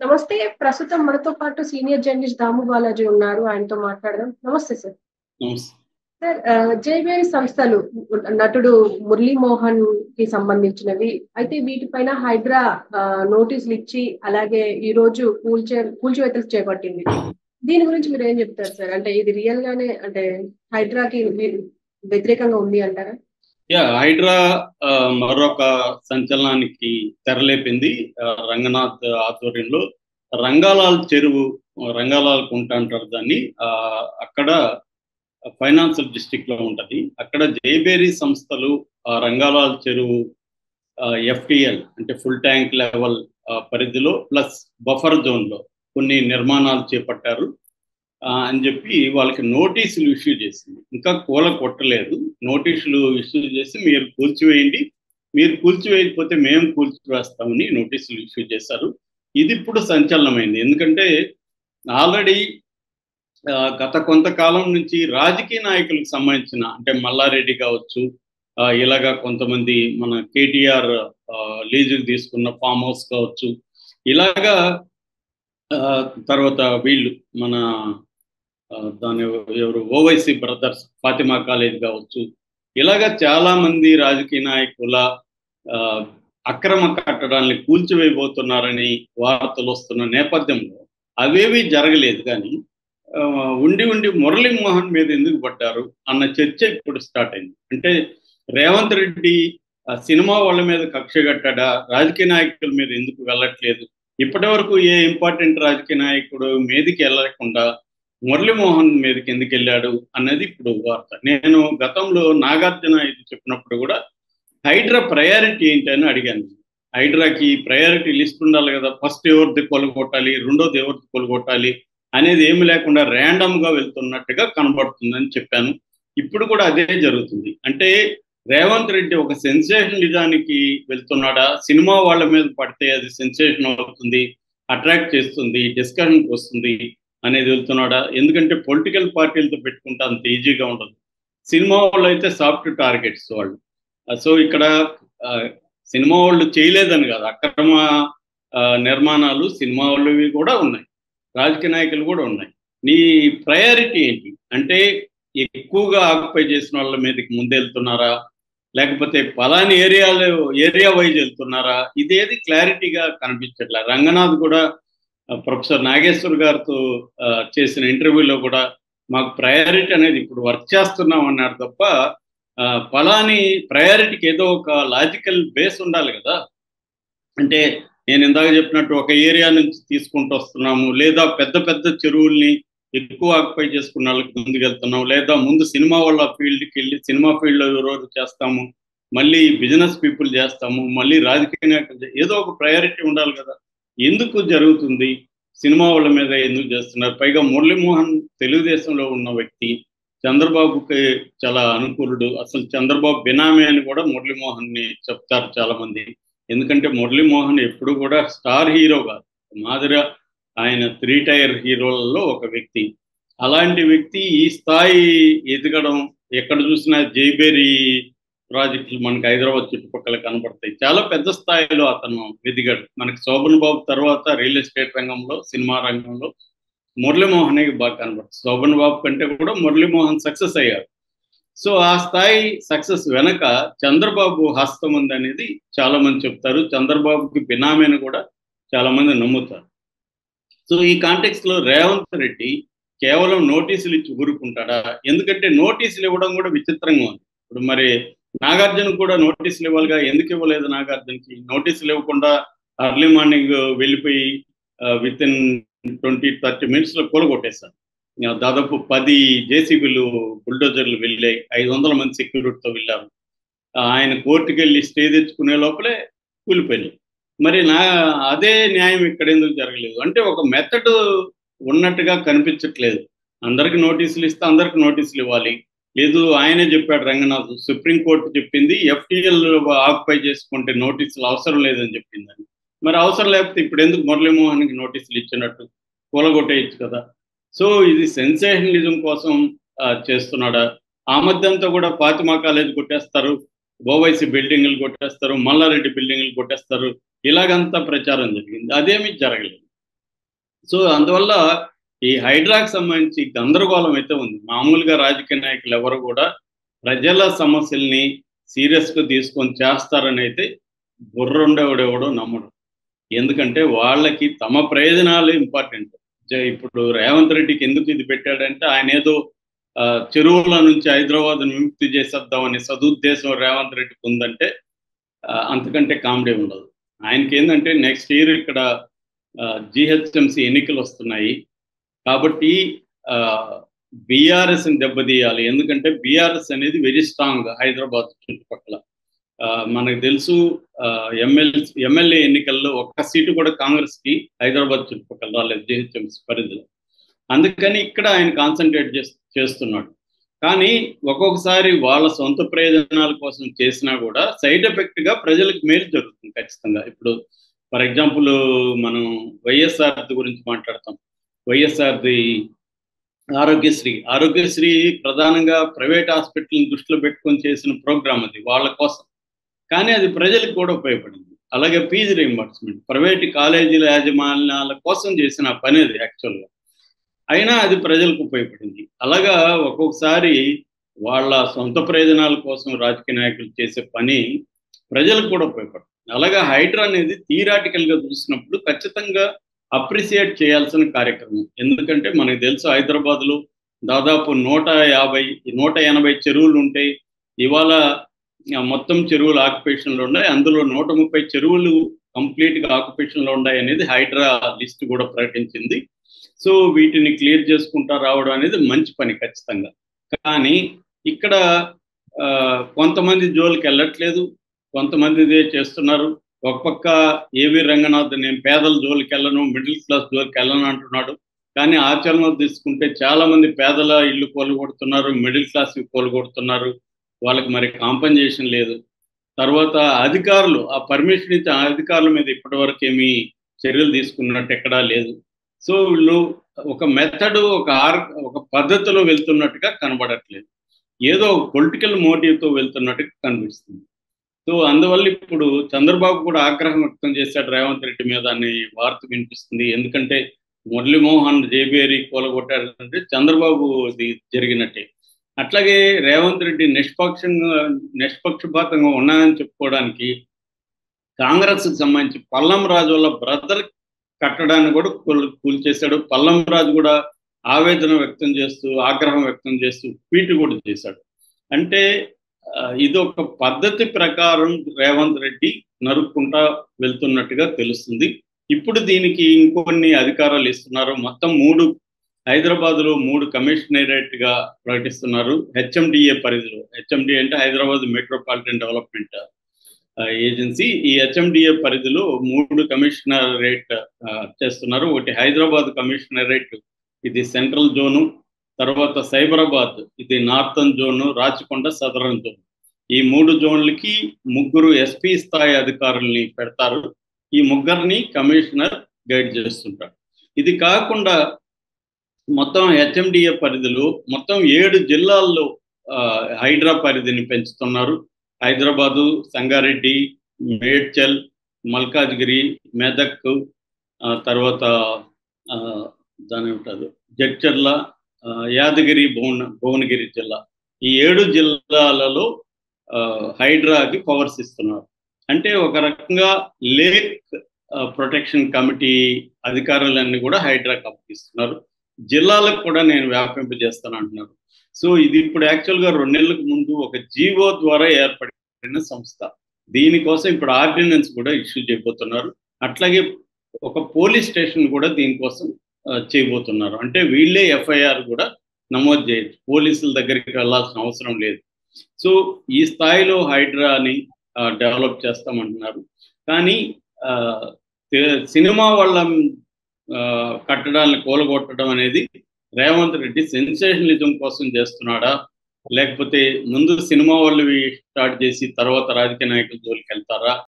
నమస్తే ప్రస్తుతం మనతో పాటు సీనియర్ జర్నలిస్ట్ దాము బాలాజీ ఉన్నారు ఆయనతో మాట్లాడదాం నమస్తే సార్ నమస్తే సార్ ఆ, జైవేరి సంస్థలు నటుడు మురళీమోహన్ కి సంబంధించినవి అయితే వీటిపైన హైడ్రా ఆ, నోటీసులు ఇచ్చి అలాగే ఈ రోజు కూల్చే కూల్చివేతలు చేపట్టింది దీని గురించి మీరు ఏం చెప్తారు సార్ అంటే ఇది రియల్ గానే అంటే హైడ్రాకి వీ- వ్యతిరేకంగా ఉంది అంటారా యా హైడ్రా ఆ, మరొక సంచలనానికి తెరలేపింది ఆ, రంగనాథ్ ఆధ్వర్యంలో రంగాలాల్ చెరువు రంగాలాల్ కుంట అంటారు దాన్ని ఆ, అక్కడ ఫైనాన్షియల్ డిస్ట్రిక్ట్ లో ఉంటది అక్కడ జైబేరీ సంస్థలు ఆ, రంగాలాల్ చెరువు ఎఫ్టిఎల్ అంటే ఫుల్ ట్యాంక్ లెవెల్ పరిధిలో ప్లస్ బఫర్ జోన్ లో కొన్ని నిర్మాణాలు చేపట్టారు ఆ, అని చెప్పి వాళ్ళకి నోటీసులు ఇష్యూ చేసింది ఇంకా కూల కొట్టలేదు నోటీసులు ఇష్యూ చేసి మీరు కూల్చివేయండి మీరు కూల్చివేయకపోతే మేము కూల్చివేస్తామని నోటీసులు ఇష్యూ చేశారు ఇది ఇప్పుడు సంచలనమైంది ఎందుకంటే ఆల్రెడీ ఆ, గత కొంతకాలం నుంచి రాజకీయ నాయకులకు సంబంధించిన అంటే మల్లారెడ్డి కావచ్చు ఆ, ఇలాగా కొంతమంది మన కేటీఆర్ లీజుకు తీసుకున్న ఫామ్ హౌస్ కావచ్చు ఇలాగా ఆ, తర్వాత వీళ్ళు మన ఆ, దాని ఎవరు ఓవైసీ బ్రదర్స్ ఫాతిమా కాలేజ్ కావచ్చు ఇలాగా చాలా మంది రాజకీయ నాయకుల ఆ, అక్రమ కట్టడాల్ని కూల్చివేయబోతున్నారని వార్తలు వస్తున్న నేపథ్యంలో అవేవి జరగలేదు కానీ ఆ, ఉండి ఉండి మురళీమోహన్ మీద ఎందుకు పడ్డారు అన్న చర్చ ఇప్పుడు స్టార్ట్ అయింది అంటే రేవంత్ రెడ్డి ఆ సినిమా వాళ్ళ మీద కక్ష కట్టాడా రాజకీయ నాయకుల మీద ఎందుకు వెళ్ళట్లేదు ఇప్పటి వరకు ఏ ఇంపార్టెంట్ రాజకీయ నాయకుడు మీదికి వెళ్ళకుండా మురళీమోహన్ మీదకి ఎందుకు వెళ్ళాడు అన్నది ఇప్పుడు వార్త నేను గతంలో నాగార్జున ఇది చెప్పినప్పుడు కూడా హైడ్రా ప్రయారిటీ ఏంటి అని అడిగాను హైడ్రాకి ప్రయారిటీ లిస్ట్ ఉండాలి కదా ఫస్ట్ ఎవరిది కొలగొట్టాలి రెండోది ఎవరిది కొలగొట్టాలి అనేది ఏమి లేకుండా random గా వెళ్తున్నట్టుగా కనబడుతుందని చెప్పాను ఇప్పుడు కూడా అదే జరుగుతుంది అంటే రేవంత్ రెడ్డి ఒక సెన్సేషనలిజానికి వెళ్తున్నాడా సినిమా వాళ్ళ మీద పడితే అది సెన్సేషన్ అవుతుంది అట్రాక్ట్ చేస్తుంది డిస్కషన్కి వస్తుంది అనేది వెళ్తున్నాడా ఎందుకంటే పొలిటికల్ పార్టీలతో పెట్టుకుంటే అంత ఈజీగా ఉండదు సినిమా వాళ్ళు అయితే సాఫ్ట్ టార్గెట్స్ వాళ్ళు సో ఇక్కడ ఆ, సినిమా వాళ్ళు చేయలేదని కాదు అక్రమ ఆ, నిర్మాణాలు సినిమా వాళ్ళవి కూడా ఉన్నాయి రాజకీయ నాయకులు కూడా ఉన్నాయి నీ ప్రయారిటీ ఏంటి అంటే ఎక్కువగా ఆక్యుపై చేసిన వాళ్ళ మీదకి ముందు వెళ్తున్నారా లేకపోతే పలాని ఏరియాలో ఏరియా వైజ్ వెళ్తున్నారా ఇదేది క్లారిటీగా కనిపించట్లే రంగనాథ్ కూడా ఆ, ప్రొఫెసర్ నాగేశ్వర్ గారితో ఆ, చేసిన ఇంటర్వ్యూలో కూడా మాకు ప్రయారిటీ అనేది ఇప్పుడు వర్క్ చేస్తున్నాం అన్నారు తప్ప ఆ, ఫలాని ప్రయారిటీకి ఏదో ఒక లాజికల్ బేస్ ఉండాలి కదా అంటే నేను ఇందాక చెప్పినట్టు ఒక ఏరియా నుంచి తీసుకుంటూ వస్తున్నాము లేదా పెద్ద పెద్ద చెరువుల్ని ఎక్కువ ఆక్యుపై చేసుకున్న వాళ్ళకి ముందుకు వెళ్తున్నాం లేదా ముందు సినిమా వాళ్ళ ఫీల్డ్కి వెళ్ళి సినిమా ఫీల్డ్లో రోజు చేస్తాము మళ్ళీ బిజినెస్ పీపుల్ చేస్తాము మళ్ళీ రాజకీయ నాయకులు చే- ఏదో ఒక ప్రయారిటీ ఉండాలి కదా ఎందుకు జరుగుతుంది సినిమా వాళ్ళ మీద ఎందుకు చేస్తున్నారు పైగా మురళీమోహన్ తెలుగుదేశంలో ఉన్న వ్యక్తి చంద్రబాబుకి చాలా అనుకూలుడు అసలు చంద్రబాబు బినామీ అని కూడా మురళీమోహన్ ని చెప్తారు చాలా మంది ఎందుకంటే మురళీమోహన్ ఎప్పుడు కూడా స్టార్ హీరో కాదు మాదిర ఆయన త్రీ టైర్ హీరోలలో ఒక వ్యక్తి అలాంటి వ్యక్తి ఈ స్థాయి ఎదగడం ఎక్కడ చూసినా జైబేరి ప్రాజెక్టులు మనకి హైదరాబాద్ చుట్టుపక్కల కనబడతాయి చాలా పెద్ద స్థాయిలో అతను ఎదిగాడు మనకి శోభన్ బాబు తర్వాత రియల్ ఎస్టేట్ రంగంలో సినిమా రంగంలో మురళీమోహన్ బాగా కనబడుతుంది శోభన్ బాబు కంటే కూడా మురళీమోహన్ సక్సెస్ అయ్యారు సో ఆ స్థాయి సక్సెస్ వెనక చంద్రబాబు హస్తం ఉంది అనేది చాలా మంది చెప్తారు చంద్రబాబుకి బినామీ అని కూడా చాలా మంది నమ్ముతారు సో ఈ కాంటెక్స్ట్ లో రేవంత్ రెడ్డి కేవలం నోటీసులు ఇచ్చి ఊరుకుంటాడా ఎందుకంటే నోటీసులు ఇవ్వడం కూడా విచిత్రంగా ఉంది ఇప్పుడు మరి నాగార్జున కూడా నోటీసులు ఇవ్వాలిగా ఎందుకు ఇవ్వలేదు నాగార్జునకి నోటీసులు ఇవ్వకుండా అర్లీ మార్నింగ్ వెళ్ళిపోయి with in twenty thirty minutes లో కూలగొట్టేశారు ఆ, దాదాపు పది జేసీబీలు బుల్డోజర్లు వెళ్ళాయి ఐదు వందల మంది సెక్యూరిటీతో వెళ్ళారు ఆ, ఆయన కోర్టుకి వెళ్ళి స్టే తెచ్చుకునే లోపలే కూలిపోయినాయి మరి నా అదే న్యాయం ఇక్కడ ఎందుకు జరగలేదు అంటే ఒక మెథడ్ ఉన్నట్టుగా కనిపించట్లేదు అందరికి నోటీసులు ఇస్తే అందరికి నోటీసులు ఇవ్వాలి లేదు ఆయనే చెప్పాడు రంగనాథ్ సుప్రీంకోర్టు చెప్పింది ఎఫ్టీఎల్ ఆక్యుపై చేసుకుంటే నోటీసులు అవసరం లేదని చెప్పిందని మరి అవసరం లేకపోతే ఇప్పుడు ఎందుకు మురళీమోహన్కి నోటీసులు ఇచ్చినట్టు కూలగొట్టేయచ్చు కదా సో ఇది సెన్సేషనలిజం కోసం ఆ, చేస్తున్నాడా ఆ మధ్యంతా కూడా ఫాతిమా కాలేజ్ కొట్టేస్తారు ఓవైసీ బిల్డింగ్లు కొట్టేస్తారు మల్లారెడ్డి బిల్డింగ్లు కొట్టేస్తారు ఇలాగంతా ప్రచారం జరిగింది అదేమీ జరగలేదు సో అందువల్ల ఈ హైడ్రాకి సంబంధించి గందరగోళం అయితే ఉంది మామూలుగా రాజకీయ నాయకులు ఎవరు కూడా ప్రజల సమస్యల్ని సీరియస్గా తీసుకొని చేస్తారని అయితే బుర్రుండేవాడెవడో నమ్మడు ఎందుకంటే వాళ్ళకి తమ ప్రయోజనాలు ఇంపార్టెంట్ ఇప్పుడు రేవంత్ రెడ్డికి ఎందుకు ఇది పెట్టాడంటే ఆయన ఏదో చెరువుల నుంచి హైదరాబాద్ విముక్తి చేసేద్దామని సదుద్దేశం రేవంత్ రెడ్డికి ఉందంటే అంతకంటే కామెడీ ఉండదు ఆయనకి ఏంటంటే నెక్స్ట్ ఇయర్ ఇక్కడ జిహెచ్ఎంసి ఎన్నికలు వస్తున్నాయి కాబట్టి బీఆర్ఎస్ని దెబ్బతీయాలి ఎందుకంటే బీఆర్ఎస్ అనేది వెరీ స్ట్రాంగ్ హైదరాబాద్ చుట్టుపక్కల మనకు తెలుసు ఎమ్మెల్యే ఎమ్మెల్యే ఎన్నికల్లో ఒక్క సీటు కూడా కాంగ్రెస్కి హైదరాబాద్ చుట్టుపక్కల రాలేదు జిహెచ్ఎంసి పరిధిలో అందుకని ఇక్కడ ఆయన కాన్సన్ట్రేట్ చేస్తున్నాడు కానీ ఒక్కొక్కసారి వాళ్ళ సొంత ప్రయోజనాల కోసం చేసినా కూడా సైడ్ ఎఫెక్ట్గా ప్రజలకు మేలు జరుగుతుంది ఖచ్చితంగా ఇప్పుడు ఫర్ ఎగ్జాంపుల్ మనం వైఎస్ఆర్ గురించి మాట్లాడతాం వైఎస్ఆర్ది ఆరోగ్యశ్రీ ఆరోగ్యశ్రీ ప్రధానంగా ప్రైవేట్ హాస్పిటల్ని దృష్టిలో పెట్టుకొని చేసిన ప్రోగ్రామ్ అది వాళ్ళ కోసం కానీ అది ప్రజలకు కూడా ఉపయోగపడింది అలాగే ఫీజు రీంబర్స్మెంట్ ప్రైవేట్ కాలేజీల యాజమాన్యాల కోసం చేసిన పని అది యాక్చువల్గా అయినా అది ప్రజలకు ఉపయోగపడింది అలాగా ఒక్కొక్కసారి వాళ్ళ సొంత ప్రయోజనాల కోసం రాజకీయ నాయకులు చేసే పని ప్రజలకు కూడా ఉపయోగపడుతుంది అలాగా హైడ్రా అనేది థియరాటికల్గా చూసినప్పుడు ఖచ్చితంగా అప్రిసియేట్ చేయాల్సిన కార్యక్రమం ఎందుకంటే మనకు తెలుసు హైదరాబాద్లో దాదాపు నూట యాభై నూట ఎనభై చెరువులు ఉంటాయి ఇవాళ మొత్తం చెరువులు ఆక్యుపేషన్లో ఉన్నాయి అందులో నూట ముప్పై చెరువులు కంప్లీట్గా ఆక్యుపేషన్లో ఉన్నాయి అనేది హైడ్రా లిస్ట్ కూడా ప్రకటించింది సో వీటిని క్లియర్ చేసుకుంటా రావడం అనేది మంచి పని ఖచ్చితంగా కానీ ఇక్కడ కొంతమంది జోలికి వెళ్ళట్లేదు కొంతమంది ఇదే చేస్తున్నారు ఒక పక్క ఏవి రంగనాథ్ నేను పేదల జోలికి వెళ్ళను మిడిల్ క్లాస్ జోలికి వెళ్ళను అంటున్నాడు కానీ ఆచరణ తీసుకుంటే చాలా మంది పేదల ఇల్లు కోలుగొడుతున్నారు మిడిల్ క్లాస్ కోలుగొడుతున్నారు వాళ్ళకి మరి కాంపన్సేషన్ లేదు తర్వాత అధికారులు ఆ పర్మిషన్ ఇచ్చే అధికారుల మీద ఇప్పటి వరకు ఏమీ చర్యలు తీసుకున్నట్టు ఎక్కడా లేదు సో వీళ్ళు ఒక మెథడ్ ఒక ఆర్ ఒక పద్ధతిలో వెళ్తున్నట్టుగా కనబడట్లేదు ఏదో పొలిటికల్ మోటివ్తో వెళ్తున్నట్టుగా కనిపిస్తుంది సో అందువల్ల ఇప్పుడు చంద్రబాబు కూడా ఆగ్రహం వ్యక్తం చేశాడు రేవంత్ రెడ్డి మీద అనే వార్త వినిపిస్తుంది ఎందుకంటే మురళీమోహన్ జేబేరి కూలగొట్టాడంటే చంద్రబాబు ఇది జరిగినట్టే అట్లాగే రేవంత్ రెడ్డి నిష్పక్షంగా నిష్పక్షపాతంగా ఉన్నాయని చెప్పుకోవడానికి కాంగ్రెస్కి సంబంధించి పల్లం రాజు వల్ల బ్రదర్ కట్టడాన్ని కూడా కూల్ కూల్చేశాడు పల్లం రాజు కూడా ఆవేదన వ్యక్తం చేస్తూ ఆగ్రహం వ్యక్తం చేస్తూ ట్వీట్ కూడా చేశాడు అంటే ఇది ఒక పద్ధతి ప్రకారం రేవంత్ రెడ్డి నరుక్కుంటా వెళ్తున్నట్టుగా తెలుస్తుంది ఇప్పుడు దీనికి ఇంకొన్ని అధికారాలు ఇస్తున్నారు మొత్తం మూడు హైదరాబాద్లో మూడు కమిషనరేట్ గా ప్రకటిస్తున్నారు హెచ్ఎండిఏ పరిధిలో హెచ్ఎండి అంటే హైదరాబాద్ మెట్రోపాలిటన్ డెవలప్మెంట్ ఏజెన్సీ ఈ హెచ్ఎండిఏ పరిధిలో మూడు కమిషనరేట్ చేస్తున్నారు ఒకటి హైదరాబాద్ కమిషనరేట్ ఇది సెంట్రల్ జోను తర్వాత సైబరాబాద్ ఇది northern zone Rachakonda southern zone ఈ మూడు జోన్లకి ముగ్గురు ఎస్పీ స్థాయి అధికారుల్ని పెడతారు ఈ ముగ్గురిని కమిషనర్ గైడ్ చేస్తుంటారు ఇది కాకుండా మొత్తం హెచ్ఎండిఏ పరిధిలో మొత్తం ఏడు జిల్లాల్లో హైడ్రా పరిధిని పెంచుతున్నారు హైదరాబాదు సంగారెడ్డి మేడ్చల్ మల్కాజ్గిరి మెదక్ తర్వాత దాని ఉంటుంది జడ్చర్ల యాదగిరి భువన భువనగిరి జిల్లా ఈ ఏడు జిల్లాలలో హైడ్రాకి పవర్స్ ఇస్తున్నారు అంటే ఒక రకంగా లేక్ ప్రొటెక్షన్ కమిటీ అధికారులన్నీ కూడా హైడ్రాకి అప్పగిస్తున్నారు జిల్లాలకు కూడా నేను వ్యాపింపజేస్తాను అంటున్నారు సో ఇది ఇప్పుడు యాక్చువల్గా రెండు నెలలకు ముందు ఒక జీవో ద్వారా ఏర్పడిన సంస్థ దీనికోసం ఇప్పుడు ఆర్డినెన్స్ కూడా ఇష్యూ చేయబోతున్నారు అట్లాగే ఒక పోలీస్ స్టేషన్ కూడా దీనికోసం చేయబోతున్నారు అంటే వీళ్ళే ఎఫ్ఐఆర్ కూడా నమోదు చేయొచ్చు పోలీసుల దగ్గరికి వెళ్ళాల్సిన అవసరం లేదు సో ఈ స్థాయిలో హైడ్రాని డెవలప్ చేస్తామంటున్నారు కానీ సినిమా వాళ్ళ కట్టడాలను కూలగొట్టడం అనేది రేవంత్ రెడ్డి సెన్సేషనలిజం కోసం చేస్తున్నాడా లేకపోతే ముందు సినిమా వాళ్ళు స్టార్ట్ చేసి తర్వాత రాజకీయ నాయకుల జోలికి వెళ్తారా